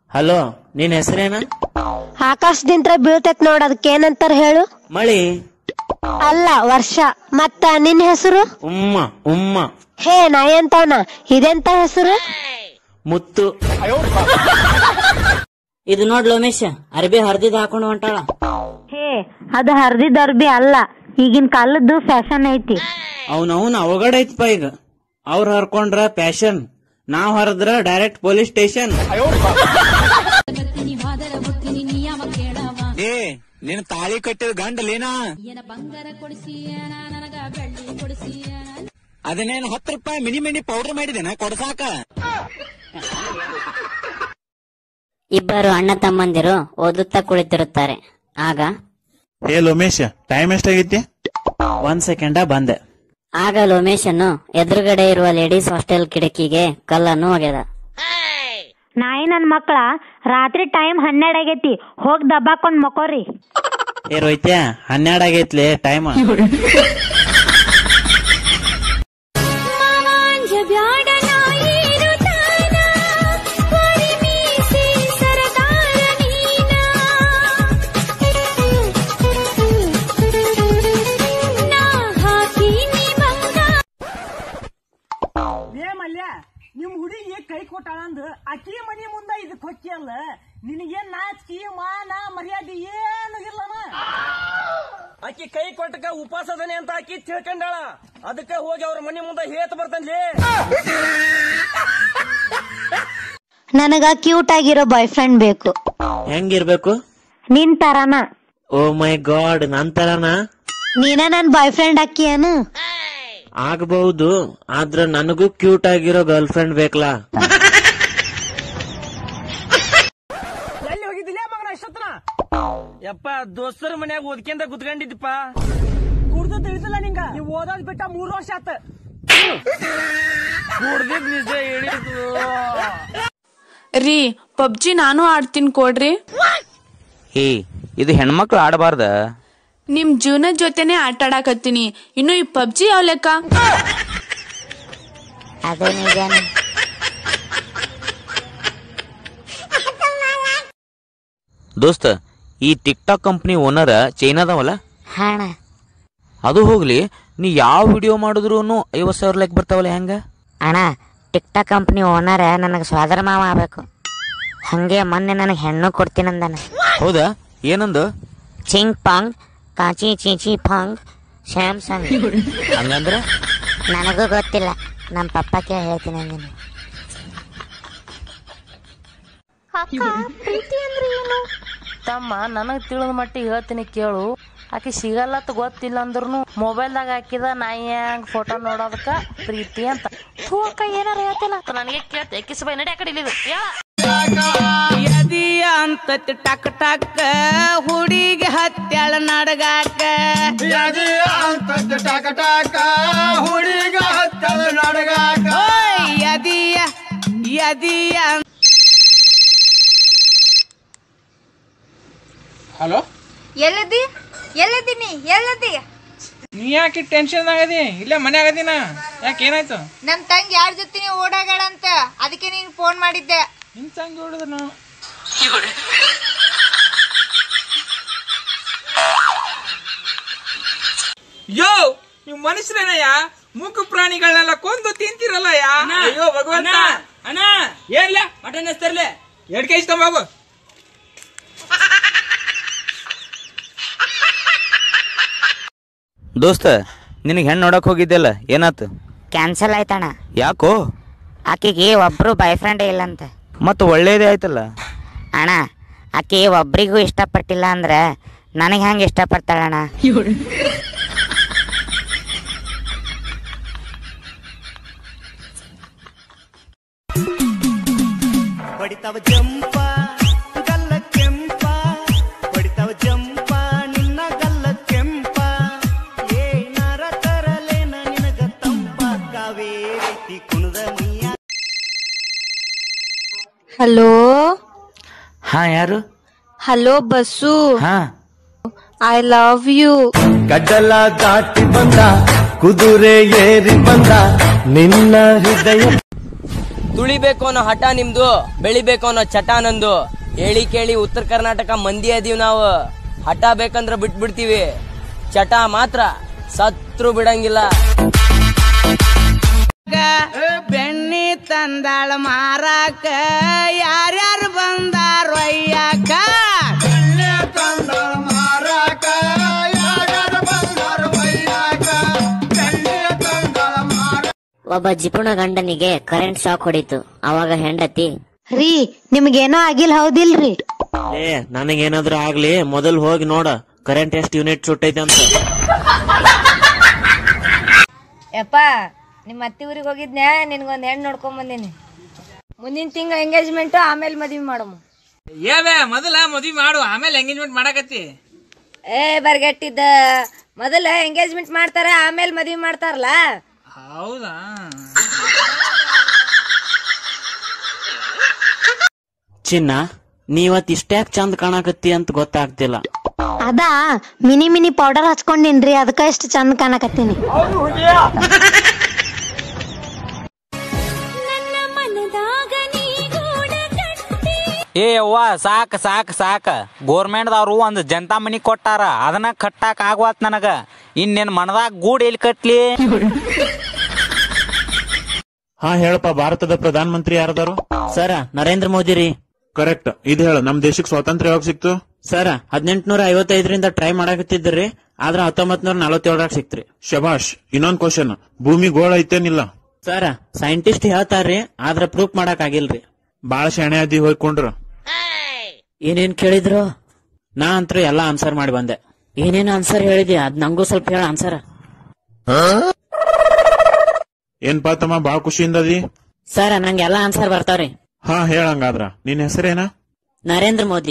Hello ನಿನ್ ಹೆಸರೇನ ಆಕಾಶದಿಂದ ಬೀಳ್ತೈತ್ ನೋಡ್ ಅದಕ್ಕೆ ಏನಂತಾರ ಹೇಳು ಮಳಿ ಅಲ್ಲ ವರ್ಷ ಮತ್ತ ನಿನ್ ಹೆಸರು ಉಮ್ಮ ಉಮ್ಮ ಹೇ ನಾ ಎಂತವನ ಇದೆಂತ ಹೆಸರು ಮುತ್ತು ಇದು ನೋಡ್ ಲೋಮೇಶ್ ಅರ್ಬಿ ಹರ್ದಿದ್ ಹಾಕೊಂಡು ಹೊಂಟಾಳ ಹೇ ಅದು ಹರ್ದಿದ್ ಅರ್ಬಿ ಅಲ್ಲ ಈಗಿನ ಕಾಲದ್ದು ಫ್ಯಾಷನ್ ಐತಿ ಅವನವನ್ ಅವಗಡ ಐತ್ಪ ಈಗ ಅವ್ರ ಹರ್ಕೊಂಡ್ರ ಪ್ಯಾಶನ್ ನಾವ್ ಹರದ್ರ ಡೈರೆಕ್ಟ್ ಪೊಲೀಸ್ ಸ್ಟೇಷನ್ ಏ ನಿನ್ ತಾಳಿ ಕಟ್ಟಿದ ಗಂಡಲೇನಾ ಅದನ್ನೇನ್ ಹತ್ತು ರೂಪಾಯಿ ಮಿನಿ ಮಿನಿ ಪೌಡರ್ ಮಾಡಿದೇನ ಕೊಡ್ಸಾಕ ಇಬ್ಬರು ಅಣ್ಣ ತಮ್ಮಂದಿರು ಓದುತ್ತಾ ಕುಳಿತಿರುತ್ತಾರೆ ಆಗ ಹೇ ಲೋಮೇಶ್ ಟೈಮ್ ಎಷ್ಟಾಗೈತಿ ಒಂದ್ ಸೆಕೆಂಡ ಬಂದೆ ಆಗ ಲೋಮೇಶನ್ನು ಎದುರುಗಡೆ ಇರುವ ಲೇಡೀಸ್ ಹಾಸ್ಟೆಲ್ ಕಿಟಕಿಗೆ ಕಲ್ಲನ್ನು ಒಗೆದ ನಾಯಿ ನನ್ ಮಕ್ಳ ರಾತ್ರಿ ಟೈಮ್ ಹನ್ನೆರಡ್ ಆಗೈತಿ ಹೋಗ್ ದಬ್ಬಾಕೊಂಡ್ ಮಕೋರಿ ಏ ರೋಯ್ತ್ಯ ಹನ್ನೆರಡ್ ಆಗೈತ್ಲೆ ಟೈಮ್ ಏ ಮಲ್ಯ ನಿಮ್ ಹುಡುಗಿ ಕೈ ಕೊಟ್ಟಾಳ ಅಂದ್ ಅಕ್ಕಿ ಮನಿ ಮುಂದ ಇದಕ್ ಹೊಕ್ಕಿಯಲ್ಲ ನಿನಗೇನ್ ನಾಚಿಕೆ ಮಾನ ಮರ್ಯಾದೆ ಏನು ಇಲ್ಲನ ಅಕ್ಕಿ ಕೈ ಕೊಟ್ಟಕ ಉಪವಾಸದನೆ ಅಂತ ಅಕ್ಕಿ ತಿಳ್ಕೊಂಡಾಳ ಅದಕ್ಕ ಹೋಗಿ ಅವ್ರ ಮನಿ ಮುಂದ ಹೇತ್ ಬರ್ತಾನ್ಲಿ ನನಗ ಕ್ಯೂಟ್ ಆಗಿರೋ ಬಾಯ್ ಫ್ರೆಂಡ್ ಬೇಕು ಹೆಂಗಿರ್ಬೇಕು ನಿನ್ ತರಾನ ಓ ಮೈ ಗಾಡ್ ನನ್ ತರನ ನೀನ ನನ್ ಬಾಯ್ ಫ್ರೆಂಡ್ ಅಕ್ಕಿಯನು ಆಗಬಹುದು ಆದ್ರ ನನಗೂ ಕ್ಯೂಟ್ ಆಗಿರೋ ಗರ್ಲ್ ಫ್ರೆಂಡ್ ಬೇಕಲ್ಲ ಎಲ್ಲಿ ಹೋಗಿದ್ದಿಲ್ಲ ಮಗನ ಅಷ್ಟೊತ್ತನ ಯಪ್ಪ ದೋಸ್ತರ ಮನ್ಯಾಗ ಓದ್ಕೊಂಡ ಕುತ್ಕೊಂಡಿದ್ದಪ್ಪ ಕುಡ್ದು ತಿಳಿದಿಲ್ಲ ನಿಂಗ ನೀವ್ ಓದೋದ್ ಬಿಟ್ಟ ಮೂರ್ ವರ್ಷ ಆತ ಕುಡ್ದಿದ್ ನಿಜ ಹೇಳಿದ್ದು ರೀ ಪಬ್ಜಿ ನಾನು ಆಡ್ತೀನಿ ಕೊಡ್ರಿ ಏ ಇದು ಹೆಣ್ಮಕ್ಳು ಆಡಬಾರ್ದ ನಿಮ್ ಜೀವನದ ಜೊತೆನೆ ಆಟ ಆಡಾಕತ್ತೀನಿ ಇನ್ನು ಈ ಪಬ್ಜಿ ಯಾವ ಲೆಕ್ಕ ಅದೇ ನಿಜಾನೆ ದೋಸ್ತ ಈ ಟಿಕ್ ಟಾಕ್ ಕಂಪ್ನಿ ಓನರ್ ಚೈನಾದವಲ್ಲ ಹಾಣ ಅದು ಹೋಗ್ಲಿ ನೀ ಯಾವ ವಿಡಿಯೋ ಮಾಡಿದ್ರು ಐವತ್ ಸಾವಿರ ಲೈಕ್ ಬರ್ತಾವಲ್ಲ ಹೆಂಗ ಅಣ್ಣ ಟಿಕ್ ಟಾಕ್ ಕಂಪ್ನಿ ಓನರ್ ನನಗೆ ಸ್ವಾದರ ಮಾವ ಆಗ್ಬೇಕು ಹಂಗೆ ಮೊನ್ನೆ ನನಗೆ ಹೆಣ್ಣು ಕೊಡ್ತೀನಂದನ ಹೌದಾ ಏನಂದು ಚಿಂಗ್ ಪಾಂಗ್ ಕಾಚಿ ಚೀಚಿ ಪಾಂಗ್ ಸ್ಯಾಮ್ಸಂಗ್ ಹಂಗಂದ್ರ ನನಗೂ ಗೊತ್ತಿಲ್ಲ ನಮ್ಮ ಪಪ್ಪಕ್ಕೆ ಹೇಳ್ತೀನಿ ಅಂದಿನಿ ತಮ್ಮ ನನಗ್ ತಿಳಿದ ಮಟ್ಟಿಗೆ ಹೇಳ್ತೀನಿ ಕೇಳು ಆಕಿ ಸಿಗಲ್ಲತ್ ಗೊತ್ತಿಲ್ಲ ಅಂದ್ರೂ ಮೊಬೈಲ್ದಾಗ ಹಾಕಿದ ನಾಯಿ ಹಂಗ್ ಫೋಟೋ ನೋಡೋದಕ್ಕ ಪ್ರೀತಿ ಅಂತ ಥೂ ಅಕ್ಕ ಏನಾರ ಹೇಳ್ತಿಲ್ಲ ನನಗೆ ಕೇಳ್ತೆ ಕಿಸ್ ಬೈ ನಡಿ ಆ ಕಡೆ ಇಲ್ಲಿದು ಯದಿಯ ಅಂತತಿ ಟಕ್ ಟಕ್ ಹುಡುಗಿ ಹತ್ಯಾಳ ನಡಗಾಕ ಓಯ್ ಯದಿಯ ಯದಿಯ ಹಲೋ ಎಲ್ಲಿದ್ದಿ ಎಲ್ಲಿದ್ದೀನಿ ಎಲ್ಲಿದ್ದಿ ನೀ ಯಾಕೆ ಟೆನ್ಷನ್ ಆಗದಿ ಇಲ್ಲೇ ಮನೆ ಆಗದಿನ ಯಾಕೆ ಏನಾಯ್ತು ನಮ್ ತಂಗಿ ಯಾರ ಜೊತೆ ಓಡಾಗಳ ಅಂತ ಅದಕ್ಕೆ ನೀನ್ ಫೋನ್ ಮಾಡಿದ್ದೆ ನಿನ್ ತಂಗಿ ಹೊಡೆದ್ರು ನಾವು ಯೋ ನೀವು ಮನುಷ್ಯರೇನಯ್ಯ ಮೂಕ ಪ್ರಾಣಿಗಳನ್ನೆಲ್ಲ ಕೊಂದು ತಿಂತಿರಲ್ಲ ಯಾ ಅಯ್ಯೋ ಭಗವಂತ ಅಣ್ಣ ಏನ್ಲ ಮಟನ್ ಎಸ್ತರ್ಲೆ ಎರಡ್ ಕೆಜಿ ತಂಬಾಗು ದೋಸ್ತ ನಿನಗೆ ಹೆಣ್ಣು ನೋಡಕ್ ಹೋಗಿದ್ದೆಲ್ಲ ಏನಾತು ಕ್ಯಾನ್ಸಲ್ ಆಯ್ತಣ್ಣ ಯಾಕೋ ಆಕಿಗೆ ಒಬ್ರು ಬಾಯ್ ಫ್ರೆಂಡೇ ಇಲ್ಲಂತ ಮತ್ತ ಒಳ್ಳೇದೇ ಆಯ್ತಲ್ಲ ಅಣ್ಣ ಆಕಿ ಒಬ್ರಿಗೂ ಇಷ್ಟಪಟ್ಟಿಲ್ಲ ಅಂದ್ರೆ ನನಗೆ ಹೆಂಗೆ ಇಷ್ಟಪಡ್ತಾಳಣ್ಣ ಬಡಿತಾವ ಜಂಪ ಗಲ್ಲ ಕೆಂಪ ಬಡಿತಾವ ಜಂಪ ನಿನ್ನ ಗಲ್ಲ ಕೆಂಪ ಏನಾರ ತರಲೇನ ನಿನಗ ತಂಪ ಕಾವೇರಿ ಕುಣದ ಮೈಯ ಹಲೋ ಹಾ ಯಾರು ಹಲೋ ಬಸ್ಸು ಹಾ ಐ ಲವ್ ಯು ಗಡ್ಡಲ ದಾಟಿ ಬಂದ ಕುದುರೆ ಏರಿ ಬಂದ ನಿನ್ನ ಹೃದಯ ತುಳಿಬೇಕು ಅನ್ನೋ ಹಠ ನಿಮ್ದು ಬೆಳಿಬೇಕು ಅನ್ನೋ ಚಟ ನಂದು ಹೇಳಿ ಕೇಳಿ ಉತ್ತರ ಕರ್ನಾಟಕ ಮಂದಿ ಅದೀವ್ ನಾವು ಹಠ ಬೇಕಂದ್ರ ಬಿಟ್ಬಿಡ್ತೀವಿ ಚಟ ಮಾತ್ರ ಸತ್ರು ಬಿಡಂಗಿಲ್ಲ ಬೆಣ್ಣಿ ತಂದಾಳ ಮಾರಾಕ ಯಾರ್ಯಾರು ಬಂದಾರ ಒಯ್ಯಾಕ ಒಬ್ಬ ಜಿಪುಣ ಗಂಡನಿಗೆ ಕರೆಂಟ್ ಶಾಕ್ ಹೊಡಿತು ಅವಾಗ ಹೆಂಡತಿ ರೀ ನಿಮ್ಗೇನೋ ಆಗಿಲ್ಲ ಹೌದಿಲ್ರಿ ಏ ನನಗೇನಾದ್ರೂ ಆಗ್ಲಿ ಮೊದಲ್ ಹೋಗಿ ನೋಡ ಕರೆಂಟ್ ಎಷ್ಟ್ ಯೂನಿಟ್ ಸುಟ್ಟೈತೆ ಅಂತ ಯಪ್ಪ ನಿಮ್ಮ ಅತ್ತಿ ಊರಿಗೆ ಹೋಗಿದ್ನ್ಯಾ ನಿನ್ಗೊಂದ್ ಹೆಣ್ಣು ನೋಡ್ಕೊಂಡ್ ಬಂದೀನಿ ಮುಂದಿನ ತಿಂಗಳ ಎಂಗೇಜ್ಮೆಂಟ್ ಆಮೇಲೆ ಮದ್ವಿ ಮಾಡಮ್ಮ ಏವೇ ಮೊದಲ ಮದ್ವಿ ಮಾಡು ಆಮೇಲೆ ಎಂಗೇಜ್ಮೆಂಟ್ ಮಾಡಕತ್ತಿ ಏ ಬರ್ಗೆಟ್ಟಿದ್ದ ಮೊದಲ ಎಂಗೇಜ್ಮೆಂಟ್ ಮಾಡ್ತಾರ ಆಮೇಲೆ ಮದ್ವಿ ಮಾಡ್ತಾರಲ್ಲ ಹೌದಾ ಚಿನ್ನ ನೀವತ್ ಇಷ್ಟ್ಯಾಕ್ ಚಂದ ಕಾಣಕತ್ತಿ ಅಂತ ಗೊತ್ತಾಗ್ತಿಲ್ಲ ಅದಾ ಮಿನಿ ಮಿನಿ ಪೌಡರ್ ಹಚ್ಕೊಂಡಿನ್ರಿ ಅದಕ್ಕ ಎಷ್ಟು ಚಂದ ಕಾಣಕತ್ತೀನಿ ಏ ಅವ್ವ ಸಾಕ್ ಸಾಕ್ ಸಾಕ್ ಗೋರ್ಮೆಂಟ್ದವ್ರು ಒಂದ್ ಜನತಾ ಮನಿ ಕೊಟ್ಟಾರ ಅದನ್ನ ಕಟ್ಟಾಕ ಆಗ್ವಾತ್ ನನಗ ಇನ್ನೇನ್ ಮನದಾಗ ಗೂಡ್ ಎಲ್ಲಿ ಕಟ್ಲಿ ಹಾ ಹೇಳಪ್ಪ ಭಾರತದ ಪ್ರಧಾನ ಮಂತ್ರಿ ಯಾರದಾರು ಸರ ನರೇಂದ್ರ ಮೋದಿ ರೀ ಕರೆಕ್ಟ್ ಇದು ಹೇಳು ನಮ್ ದೇಶಕ್ಕೆ ಸ್ವಾತಂತ್ರ್ಯ ಯಾವಾಗ ಸಿಕ್ತು ಸರ ಹದಿನೆಂಟುನೂರ ಐವತ್ತೈದರಿಂದ ಟ್ರೈ ಮಾಡಕತ್ತಿದ್ರಿ ಆದ್ರ ಹತ್ತೊಂಬತ್ ನೂರ ನಲವತ್ತೇಳರಾಗ ಸಿಕ್ತ್ರಿ ಶಬಾಷ್ ಇನ್ನೊಂದ್ ಕ್ವಶನ್ ಭೂಮಿ ಗೋಳ ಐತೇನಿಲ್ಲ ಸರ ಸೈಂಟಿಸ್ಟ್ ಹೇಳ್ತಾರ್ರಿ ಆದ್ರ ಪ್ರೂಫ್ ಮಾಡಕ್ ಆಗಿಲ್ರಿ ಬಾಳ ಶಾಣೆ ಅದಿ ಹೋಗ್ಕೊಂಡ್ರ ಏನೇನ್ ಕೇಳಿದ್ರು ನಾ ಅಂತೂ ಎಲ್ಲಾ ಆನ್ಸರ್ ಮಾಡಿ ಬಂದೆ ಏನೇನ್ ಆನ್ಸರ್ ಹೇಳಿದ್ಯಾ ಅದ್ ನಂಗೂ ಸ್ವಲ್ಪ ಹೇಳ ಆನ್ಸರ್ ಏನ್ಪಾ ತಮ್ಮ ಬಾಳ ಖುಷಿಯಿಂದ ಅದಿ ಸರ ನಂಗೆ ಎಲ್ಲಾ ಆನ್ಸರ್ ಬರ್ತಾವ್ರಿ ಹಾ ಹೇಳಂಗಾದ್ರ ನಿನ್ ಹೆಸರೇನ ನರೇಂದ್ರ ಮೋದಿ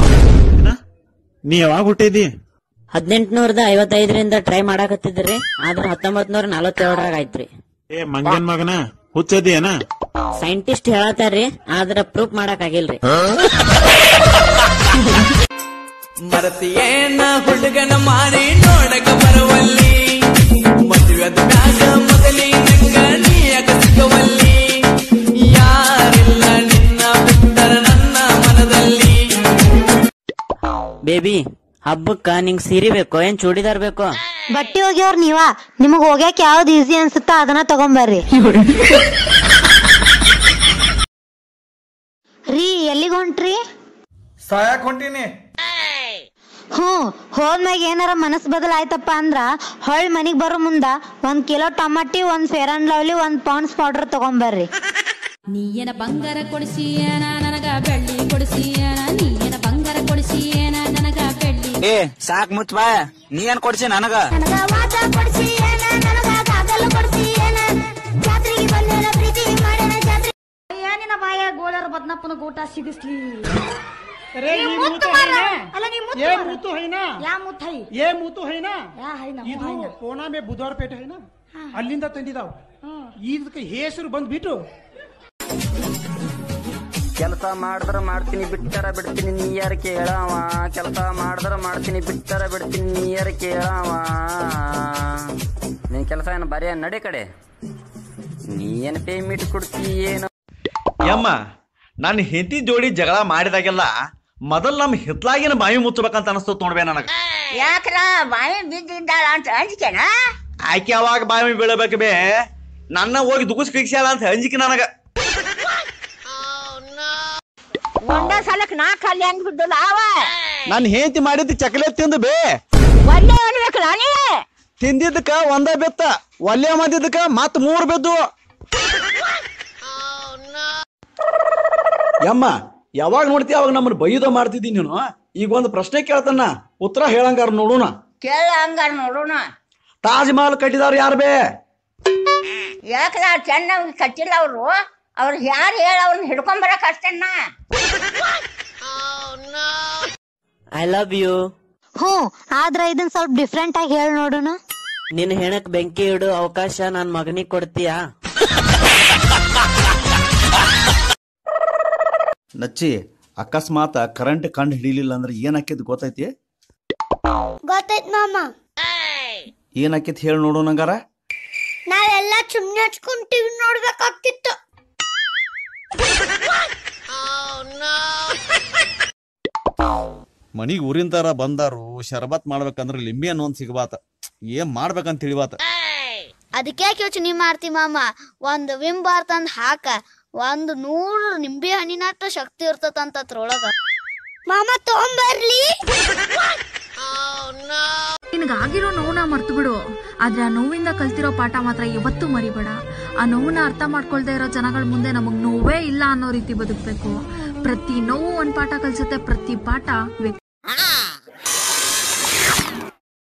ನೀ ಯಾವಾಗ ಹುಟ್ಟಿದಿ ಹದಿನೆಂಟುನೂರದ ಐವತ್ತೈದರಿಂದ ಟ್ರೈ ಮಾಡಾಕತ್ತಿದ್ರಿ ಆದ್ರ ಹತ್ತೊಂಬತ್ ನೂರ ನಲವತ್ತೇಳರಾಗ ಆಯ್ತ್ರಿ ಏ ಮಂಗನ್ ಮಗನ ಹುಚ್ಚದಿ ಏನ ಸೈಂಟಿಸ್ಟ್ ಹೇಳತ್ತಾರ್ರಿ ಆದ್ರ ಪ್ರೂಫ್ ಮಾಡಕ್ ಆಗಿಲ್ರಿ ಮರತಿಯೇನ ಹುಡುಗನ ಮಾರಿ ನೋಡಕ ಬರುವಲ್ಲಿ ಮದುವೆದ ಮ್ಯಾಗ ಮೊದಲಿ ನಂಗ ನೀಯಕ ಸಿಗವಲ್ಲಿ ಯಾರಿಲ್ಲ ನಿನ್ನ ಬಿಟ್ಟರ ನನ್ನ ಮನದಲ್ಲಿ ಬೇಬಿ ಹಬ್ಬಕ್ಕ ನಿಂಗ್ ಸೀರೆ ಬೇಕೋ ಏನ್ ಚೂಡಿದಾರ್ ಬೇಕೋ ಬಟ್ಟಿ ಹೋಗ್ಯವ್ರ ನೀವ ನಿಮಗ್ ಹೋಗ್ಯಾಕ ಯಾವ್ದು ಈಸಿ ಅನ್ಸುತ್ತೋ ಅದನ್ನ ತಗೊಂಬರ್ರಿ ರೀ ಎಲ್ಲಿಗ್ ಹೊಂಟ್ರಿ ಸಾಯಕ್ ಹೊಂಟೀನಿ ಹ್ಞೂ ಹೋದ್ಮ್ಯಾಗ ಏನಾರ ಮನಸ್ ಬದಲಾಯ್ತಪ್ಪ ಅಂದ್ರ ಹೊಳ್ ಮನಿಗ್ ಬರೋ ಮುಂದ ಒಂದ್ ಕಿಲೋ ಟಮಾಟಿ ಒಂದ್ ಫೇರ್ ಅಂಡ್ ಲವ್ಲಿ ಒಂದ್ ಪೌಂಡ್ಸ್ ಪೌಡರ್ ತಗೊಂಬರ್ರಿ ನೀಯನ ಬಂಗಾರ ಕೊಡಿಸಿಯನ ನನಗ ಬೆಳ್ಳಿ ಕೊಡಿಸಿಯನ ನೀಯನ ಬಂಗಾರ ಕೊಡಿಸಿಯನ ನನಗ ಬೆಳ್ಳಿ ಏ ಸಾಕ್ ಮುಚ್ಚ ಬಾ ನೀ ಏನ್ ಕೊಡ್ಸಿ ನನಗ ಏನಿನ ಬಾಯ ಗೋಳರ ಬದ್ನಪ್ಪನ ಗೋಟ ಸಿಗಿಸ್ಲಿ अरे ये ये मुत मुत मारा। है ना अला नहीं मुत ये मारा। मुतु है ना ಯಾ ಮುತ್ ಹೈ ये मुतु है ना ಯಾ ಹೈ ನಾ ಇದು ಕೋನಾ ಮೇ ಬುಧವಾರ ಪೇಟೆ है ना ಅಲ್ಲಿಂದ ತಂದಿದಾವ್ ಇದಕ್ಕೆ ಹೆಸರು ಬಂದ್ಬಿಟ್ಟು ಕೆಲಸ ಮಾಡಿದ್ರ ಮಾಡ್ತೀನಿ ಬಿಟ್ಟರ ಬಿಡ್ತೀನಿ ನೀ ಯಾರು ಕೇಳವ ಕೆಲಸ ಮಾಡಿದ್ರ ಮಾಡ್ತೀನಿ ಬಿಟ್ಟರ ಬಿಡ್ತೀನಿ ನೀ ಯಾರು ಕೇಳವ ನಿನ್ ಕೆಲಸ ಏನು ಬರೀ ನಡೆ ಕಡೆ ನೀ ಏನು ಪೇಮೆಂಟ್ ಕೊಡ್ತಿ ಏನು ಯಮ್ಮ ನಾನು ಹೆಂಡತಿ ಜೋಡಿ ಜಗಳ ಮಾಡಿದಾಗೆಲ್ಲ ಮೊದಲ್ ನಮ್ ಹಿತ್ಲಾಗಿನ ಬಾಯಿ ಮುಚ್ಚಬೇಕಂತ ಅನಸ್ತದ ನೋಡ್ಬೇ ನನಗ ಯಾಕ್ರ ಬಾಯಿ ಬಿದ್ದಿದ್ದಾಳ ಅಂತ ಅಂಜಿಕೆನ ಆಕೆ ಅವಾಗ ಬಾಯಿ ಬೀಳಬೇಕು ಬೇ ನನ್ನ ಹೋಗಿ ದುಗುಸ್ ಫಿಕ್ಸ್ಯಾಳ ಅಂತ ಅಂಜಿಕೆ ನನಗ ಒಂದೇ ಸಲಕ್ ನಾ ಕಲ್ಲಿ ಹೆಂಗ್ ಬಿದ್ದಲ್ಲ ಅವ ನನ್ನ ಹೆಂಡತಿ ಮಾಡಿದ್ದು ಚಕಲೆ ತಿಂದು ಬೇ ಒಂದೇ ಅನ್ಬೇಕಲ್ಲ ನೀ ತಿಂದಿದ್ದಕ್ಕ ಒಂದ ಬೆತ್ತ ಒಲ್ಲೆ ಮದ್ದಿದ್ದಕ್ಕ ಮತ್ ಮೂರ್ ಬೆದ್ದು ಯಮ್ಮ ಯಾವಾಗ ನೋಡ್ತಿ ಅವಾಗ ನಮ್ಮನ್ನ ಬೈದ ಮಾಡ್ತಿದ್ದಿ ನೀನು ಈಗ ಒಂದು ಪ್ರಶ್ನೆ ಕೇಳ್ತಾನ ಉತ್ತರ ಹೇಳಂಗಾರ ನೋಡೋಣ ಕೇಳ ಹಂಗಾರ ನೋಡೋಣ ತಾಜ್ ಮಹಲ್ ಕಟ್ಟಿದವ್ರು ಯಾರು ಬೇ ಯಾಕ್ರ ಚೆನ್ನಾಗಿ ಕಟ್ಟಿಲ್ಲ ಅವರು ಅವ್ರು ಯಾರು ಹೇಳ ಅವ್ರನ್ನ ಹಿಡ್ಕೊಂಬರಕ್ ಅಷ್ಟೇನ ಐ ಲವ್ ಯು ಹ್ಞೂ ಆದ್ರ ಇದನ್ ಸ್ವಲ್ಪ ಡಿಫ್ರೆಂಟ್ ಆಗಿ ಹೇಳಿ ನೋಡೋಣ ನಿನ್ ಹೆಣಕ್ ಬೆಂಕಿ ಇಡು ಅವಕಾಶ ನನ್ ಮಗನಿಗ್ ಕೊಡ್ತೀಯಾ ನಚ್ಚಿ ಅಕಸ್ಮಾತ್ ಕರೆಂಟ್ ಕಂಡು ಹಿಡಿಲಿಲ್ಲ ಅಂದ್ರೆ ಏನಾಕೈತಿ ಗೊತ್ತೈತಿ ಗೊತ್ತೈತ್ ಮಾಮ ಏನಾಕೈತಿ ಹೇಳಿ ನೋಡು ನಂಗಾರ ನಾವೆಲ್ಲ ಸುಮ್ನೆ ಹಚ್ಕೊಂಡ್ ಟಿವಿ ನೋಡ್ಬೇಕಾಗ್ತಿತ್ತು ಮನಿಗ್ ಊರಿಂತಾರ ಬಂದಾರು ಶರಬತ್ ಮಾಡ್ಬೇಕಂದ್ರ ಲಿಂಬೆ ಅನ್ನೋ ಒಂದ್ ಸಿಗಬಾತ ಏನ್ ಮಾಡ್ಬೇಕಂತ ತಿಳಿವಾತ ಅದಕ್ಕೆ ಯೋಚನೆ ಮಾಡ್ತಿ ಮಾಮ ಒಂದ್ ವಿಮ್ ಬಾರ್ ತಂದ್ ಹಾಕ ಒಂದ್ ನೂರು ನಿಂಬೆ ಹಣ್ಣಿನಷ್ಟ ಶಕ್ತಿ ಇರ್ತದಂತ ಅದ್ರೊಳಗ ಮಾಮ ತಗೊಂಬರ್ಲಿ ನಿನಗಾಗಿರೋ ನೋವನ್ನ ಮರ್ತು ಬಿಡು ಆದ್ರೆ ಆ ನೋವಿಂದ ಕಲ್ತಿರೋ ಪಾಠ ಮಾತ್ರ ಯಾವತ್ತೂ ಮರಿಬೇಡ ಆ ನೋವನ್ನ ಅರ್ಥ ಮಾಡ್ಕೊಳ್ದೇ ಇರೋ ಜನಗಳ ಮುಂದೆ ನಮಗ್ ನೋವೇ ಇಲ್ಲ ಅನ್ನೋ ರೀತಿ ಬದುಕ್ಬೇಕು ಪ್ರತಿ ನೋವು ಒಂದ್ ಪಾಠ ಕಲ್ಸುತ್ತೆ ಪ್ರತಿ ಪಾಠ